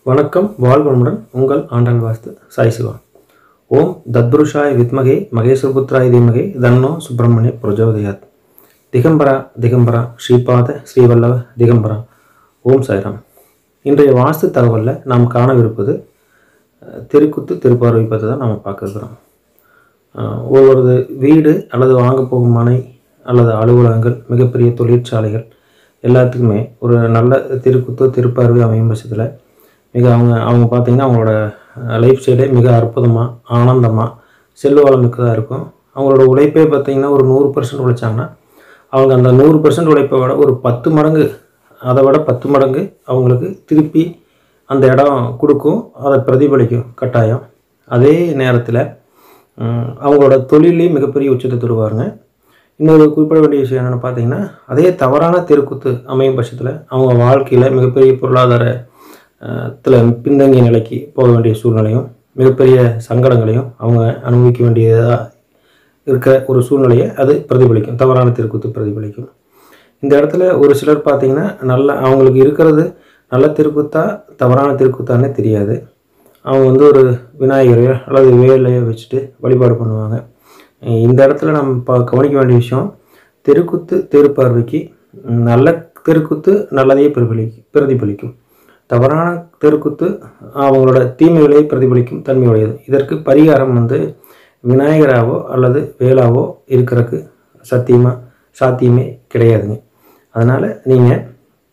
வணக்கம் வாழ்வமுடன் உங்கள் ஆண்டாள் வாஸ்து சாய் சிவா ஓம் தத்புருஷாய் வித்மகே மகேஸ்வரபுத்ராய் தீமகே தன்னோ சுப்பிரமணிய பிரஜோதயாத் திகம்பரா திகம்பரா ஸ்ரீபாத ஸ்ரீவல்லவ திகம்பரா ஓம் சாய்ராம் இன்றைய வாஸ்து தகவலில் நாம் காணவிருப்பது அஹ், தெருக்குத்து திருப்பார்வை பற்றி தான் நாம் பார்க்க இருக்கிறோம் அஹ், ஒவ்வொரு வீடு அல்லது வாங்க போகும் மனை அல்லது அலுவலகங்கள் மிகப்பெரிய தொழிற்சாலைகள் எல்லாத்துக்குமே ஒரு நல்ல திருக்குத்து திருப்பார்வை அமையும் பட்சத்தில் மிக அவங்க அவங்க பார்த்திங்கன்னா அவங்களோட லைஃப் ஸ்டைலே மிக அற்புதமாக ஆனந்தமாக செல்வ வளம் மிக்கதாக இருக்கும் அவங்களோட உழைப்பே பார்த்திங்கன்னா ஒரு நூறு பர்சன்ட் உழைச்சாங்கன்னா அவங்க அந்த நூறு பர்சன்ட் உழைப்பை விட ஒரு பத்து மடங்கு அதை விட பத்து மடங்கு அவங்களுக்கு திருப்பி அந்த இடம் கொடுக்கும் அதை பிரதிபலிக்கும் கட்டாயம் அதே நேரத்தில் ம், அவங்களோட தொழிலையும் மிகப்பெரிய உச்சத்தை தொடுவாருங்க இன்னொரு குறிப்பிட வேண்டிய விஷயம் என்னென்னு பார்த்தீங்கன்னா அதே தவறான தெருக்குத்து அமையும் பட்சத்தில் அவங்க வாழ்க்கையில் மிகப்பெரிய பொருளாதார அஹ், த்துல பின்தங்கிய நிலைக்கு போக வேண்டிய சூழ்நிலையும் மிகப்பெரிய சங்கடங்களையும் அவங்க அனுபவிக்க வேண்டியதாக இருக்கிற ஒரு சூழ்நிலையை அது பிரதிபலிக்கும் தவறான தெருக்குத்து பிரதிபலிக்கும் இந்த இடத்துல ஒரு சிலர் பார்த்தீங்கன்னா நல்ல அவங்களுக்கு இருக்கிறது நல்ல தெருக்குத்தா தவறான தெருக்குத்தானே தெரியாது அவங்க வந்து ஒரு விநாயகரையோ அல்லது வேலையோ வச்சுட்டு வழிபாடு பண்ணுவாங்க அஹ் இந்த இடத்துல நம்ம ப கவனிக்க வேண்டிய விஷயம் தெருக்குத்து தெருப்பார்வைக்கு ம், நல்ல தெருக்குத்து நல்லதையே பிரதிபலிக்கும் பிரதிபலிக்கும் தவறான தெருக்குத்து அவங்களோட தீமைகளை பிரதிபலிக்கும் தன்மையுடையது இதற்கு பரிகாரம் வந்து விநாயகராவோ அல்லது வேலாவோ இருக்கிறதுக்கு சத்தியமாக சாத்தியமே கிடையாதுங்க அதனால் நீங்கள்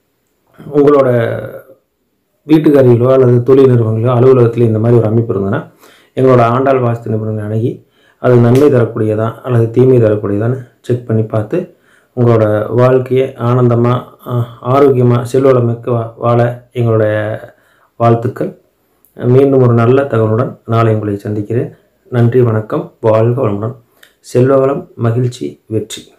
உங்களோட வீட்டுக்காரிகளோ அல்லது தொழில் நிறுவனங்களோ அலுவலகத்தில் இந்த மாதிரி ஒரு அமைப்பு இருந்ததுன்னா எங்களோட ஆண்டாள் வாஸ்து நிபுணர்கள் அணுகி அது நன்மை தரக்கூடியதா அல்லது தீமை தரக்கூடியதான்னு செக் பண்ணி பார்த்து உங்களோட வாழ்க்கையை ஆனந்தமாக ஆரோக்கியமாக செல்வளமிக்க வா- வாழ எங்களுடைய வாழ்த்துக்கள் மீண்டும் ஒரு நல்ல தகவலுடன் நாளை உங்களை சந்திக்கிறேன் நன்றி வணக்கம் வாழ்க வளமுடன் செல்வ வளம் மகிழ்ச்சி வெற்றி